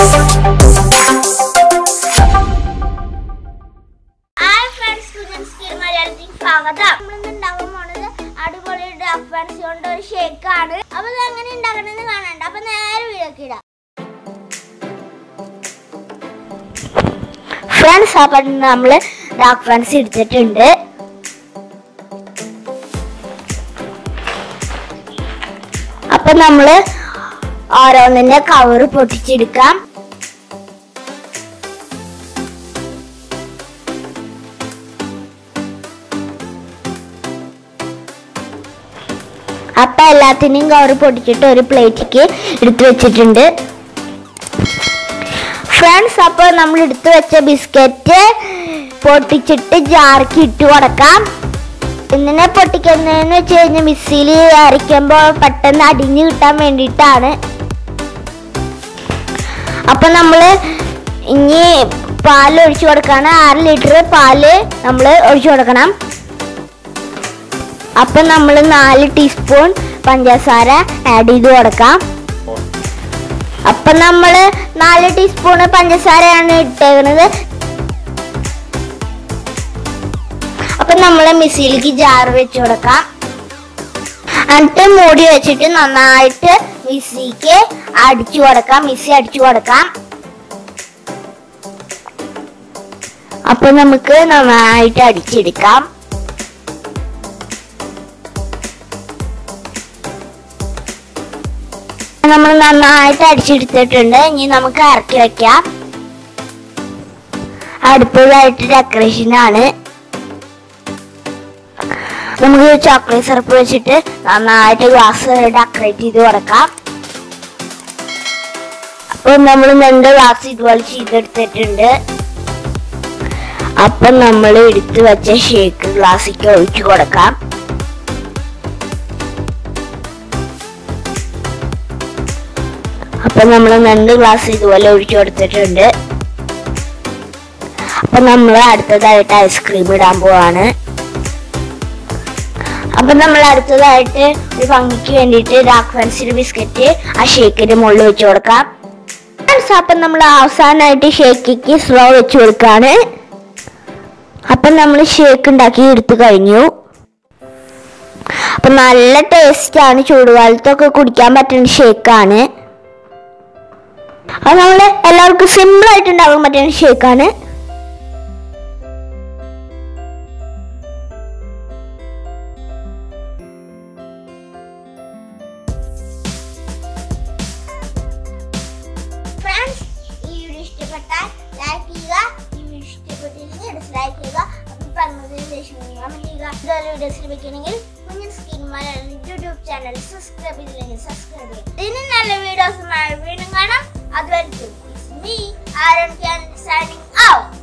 hi friends കുഞ്ഞൻസ് കീർ മലയാളത്തിൽ സ്വാഗതം നമ്മളിന്ന് ഉണ്ടാക്കാൻ പോണത് അടിപൊളി ഡ്രാഫ് ഫാൻസി കൊണ്ട് ഒരു ഷേക്ക് ആണ് അപ്പൊ ഇത് എങ്ങനെ ഉണ്ടാക്കണമെന്ന് കാണണ്ട അപ്പൊ നേരെ വീടൊക്കെ ഇടാം ഫ്രണ്ട്സ് അപ്പം നമ്മൾ ഡാർക്ക് ഫാൻസി എടുത്തിട്ടുണ്ട് അപ്പൊ നമ്മള് ഓരോന്നിന്റെ കവർ പൊട്ടിച്ചെടുക്കാം അപ്പൊ എല്ലാത്തിനെയും കവർ പൊട്ടിച്ചിട്ട് ഒരു പ്ലേറ്റിക്ക് എടുത്തു വെച്ചിട്ടുണ്ട് ഫ്രണ്ട്സ് അപ്പൊ നമ്മൾ എടുത്തു വെച്ച ബിസ്ക്കറ്റ് പൊട്ടിച്ചിട്ട് ജാർക്ക് ഇട്ട് കൊടുക്കാം എന്തിനെ പൊട്ടിക്കുന്നതെന്ന് വെച്ച് കഴിഞ്ഞാൽ മിക്സിയിൽ അരയ്ക്കുമ്പോൾ പെട്ടെന്ന് അടിഞ്ഞു കിട്ടാൻ വേണ്ടിയിട്ടാണ് അപ്പൊ നമ്മള് ഇനി പാല് ഒഴിച്ചു കൊടുക്കാണ് ആറ് ലിറ്റർ പാല് നമ്മൾ ഒഴിച്ചു കൊടുക്കണം അപ്പൊ നമ്മൾ നാല് ടീസ്പൂൺ പഞ്ചസാര ആഡ് ചെയ്ത് കൊടുക്കാം അപ്പൊ നമ്മള് നാല് ടീസ്പൂൺ പഞ്ചസാരയാണ് ഇട്ടേക്കുന്നത് അപ്പൊ നമ്മള് മിക്സിയിലേക്ക് ജാർ വെച്ച് കൊടുക്കാം എന്നിട്ട് മൂടി വെച്ചിട്ട് നന്നായിട്ട് മിക്സിക്ക് അടിച്ചു കൊടുക്കാം മിക്സി അടിച്ചു കൊടുക്കാം അപ്പൊ നമുക്ക് നന്നായിട്ട് അടിച്ചെടുക്കാം നമ്മൾ നന്നായിട്ട് അടിച്ചെടുത്തിട്ടുണ്ട് ഇനി നമുക്ക് ഇറക്കി വെക്കാം അടുത്തതായിട്ട് ഡെക്കറേഷൻ ആണ് നമുക്ക് ചോക്ലേറ്റ് സിറപ്പ് വെച്ചിട്ട് നന്നായിട്ട് ഗ്ലാസ് ഡെക്കറേറ്റ് ചെയ്ത് കൊടുക്കാം അപ്പൊ നമ്മൾ രണ്ട് ഗ്ലാസ് ഇതുപോലെ ചെയ്തെടുത്തിട്ടുണ്ട് അപ്പൊ നമ്മൾ എടുത്തു വെച്ച ഷേക്ക് ഗ്ലാസ്സിക്ക് ഒഴിച്ചു കൊടുക്കാം അപ്പൊ നമ്മൾ രണ്ട് ഗ്ലാസ് ഇതുപോലെ ഒഴിച്ചു കൊടുത്തിട്ടുണ്ട് അപ്പൊ നമ്മൾ അടുത്തതായിട്ട് ഐസ്ക്രീം ഇടാൻ പോവാണ് അപ്പൊ നമ്മൾ അടുത്തതായിട്ട് ഒരു ഭംഗിക്ക് വേണ്ടിയിട്ട് ഡാർക്ക് ഫാൻസിയുടെ ബിസ്ക്കറ്റ് ആ ഷേക്കിന്റെ മുകളിൽ വെച്ച് കൊടുക്കാം Friends, അപ്പൊ നമ്മൾ അവസാനമായിട്ട് ഷേക്കിക്ക് സ്ലോ വെച്ച് കൊടുക്കാണ് അപ്പൊ നമ്മൾ ഷേക്ക് ഉണ്ടാക്കി എടുത്തു കഴിഞ്ഞു അപ്പൊ നല്ല ടേസ്റ്റ് ആണ് ചൂടുകാലത്തൊക്കെ കുടിക്കാൻ പറ്റുന്ന ഷേക്കാണ് അത് നമ്മള് എല്ലാവർക്കും സിമ്പിൾ ആയിട്ട് ഉണ്ടാക്കാൻ പറ്റുന്ന ഷേക്കാണ് ഫ്രണ്ട്സ് ഈ വീഡിയോ ഇഷ്ടപ്പെട്ടാൽ ലൈക്ക് ചെയ്യുക ഈ വീഡിയോ ഇഷ്ടപ്പെട്ടില്ലെങ്കിൽ ഡിസ്ലൈക്ക് ചെയ്യുക അപ്പം പറഞ്ഞതിന് ശേഷം കമന്റ് ചെയ്യുക ഇതുപോലെ വീഡിയോസ് ലഭിക്കണമെങ്കിൽ Kunjan skin Malayalam YouTube channel subscribe ചെയ്തില്ലെങ്കിൽ സബ്സ്ക്രൈബ് ചെയ്യുക ഇനി നല്ല വീഡിയോസുമായി വീണ്ടും കാണാം അതുവരെ me Aaron can signing out